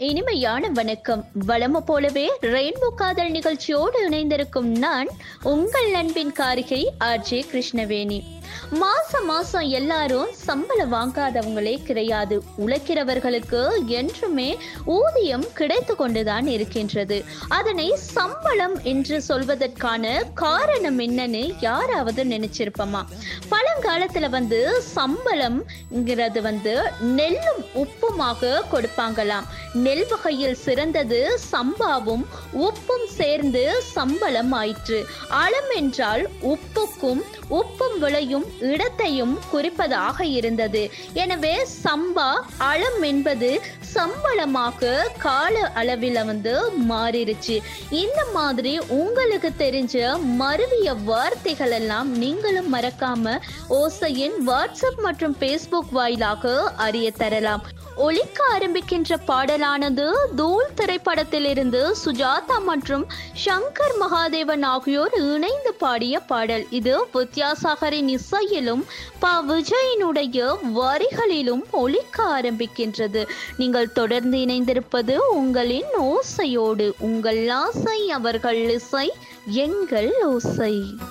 இனிமையான வணக்கம் வளம போலவே ரெயின்போ காதல் நிகழ்ச்சியோடு இணைந்திருக்கும் நான் உங்கள் அன்பின் காரிகை ஆர்ஜே கிருஷ்ணவேணி மாசம் மாசம் எல்லாரும் சம்பளம் வாங்காதவங்களே கிடையாது உழைக்கிறவர்களுக்கு என்றுமே ஊதியம் கிடைத்து கொண்டுதான் இருக்கின்றது அதனை சம்பளம் என்று சொல்வதற்கான காரணம் என்னன்னு யாராவது நினைச்சிருப்போமா பழங்காலத்துல வந்து சம்பளம்ங்கிறது வந்து நெல்லும் உப்புமாக கொடுப்பாங்களாம் நெல் வகையில் சிறந்தது சம்பாவும் உப்பும் சேர்ந்து சம்பளம் ஆயிற்று அளம் என்றால் உப்புக்கும் உப்பும் விளையும் இடத்தையும் குறிப்பதாக இருந்தது எனவே சம்பா அளம் என்பது சம்பளமாக கால அளவில் வந்து மாறிடுச்சு இந்த மாதிரி உங்களுக்கு தெரிஞ்ச மருவிய வார்த்தைகள் எல்லாம் நீங்களும் மறக்காம ஓசையின் வாட்ஸ்அப் மற்றும் பேஸ்புக் வாயிலாக அறிய தரலாம் ஒலிக்க ஆரம்பிக்கின்ற பாடலானது தூள் திரைப்படத்திலிருந்து சுஜாதா மற்றும் சங்கர் மகாதேவன் ஆகியோர் இணைந்து பாடிய பாடல் இது வித்யாசாகரின் இசையிலும் ப விஜயனுடைய வரிகளிலும் ஒலிக்க ஆரம்பிக்கின்றது நீங்கள் தொடர்ந்து இணைந்திருப்பது உங்களின் ஓசையோடு உங்கள் ஆசை அவர்கள் இசை எங்கள் ஓசை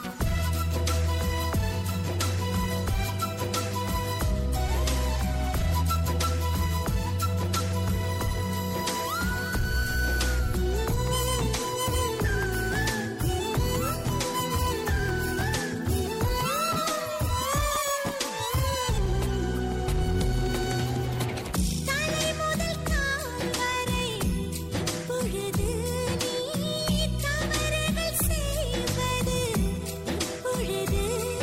தலை முதல் கால் வரை பொழுது நீ தவறுகள் செய்வது பொழுது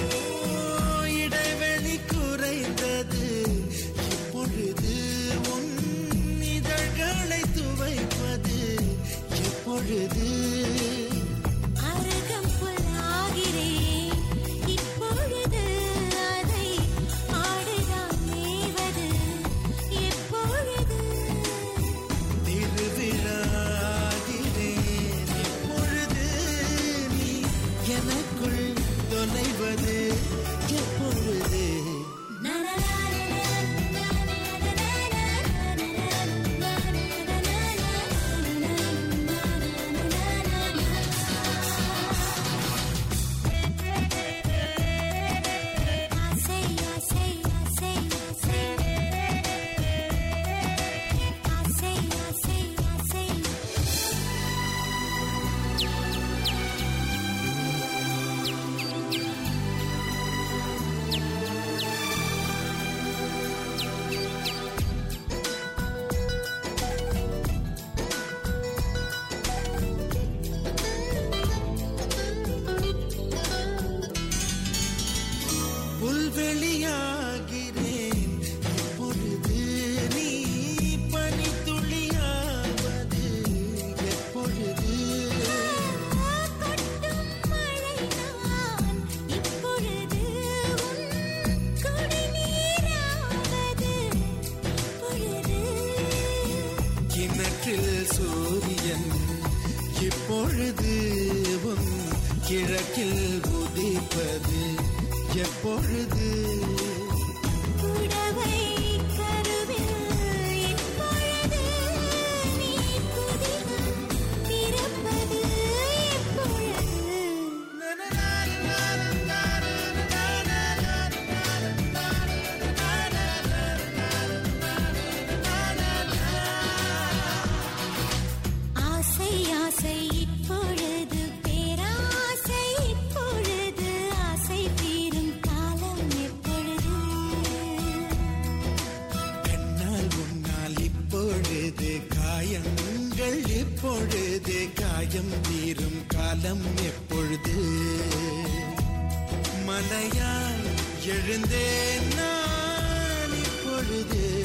இடைவெளி குறைந்தது இப்பொழுது உன் இதழ்களை துவைப்பது எப்பொழுது அருகம் புல்லாகிறேன் இப்பொழுது அதை ஆடுதான் மேவது எப்பொழுது திருவிழாகிறேன் இப்பொழுது நீ எனக்குள் தொலைவது எப்பொழுது ஆசை ஆசை ஆசை ஆசை ஆசை ஆசை ஆசை புல்வெளியாகிறேன் இப்பொழுது நீ பனித்துளியாவது எப்பொழுது கொட்டும் மழை நான் இப்பொழுது உன் குடிநீராவது பொழுது கிணற்றில் சூரியன் இப்பொழுது உன் கிழக்கில் உதிப்பது எப்பொழுது புடவை கருவில் இப்பொழுது நீ புதினம் பிறப்பது எப்பொழுது ஆசை ஆசை இப்பொழுது பேராசை இப்பொழுது ஆசை தீரும் காலம் எப்பொழுது கண்ணால் உன்னால் இப்பொழுது காயங்கள் இப்பொழுது காயம் தீரும் காலம் எப்பொழுது மலையால் எழுந்தேன் நான் இப்பொழுது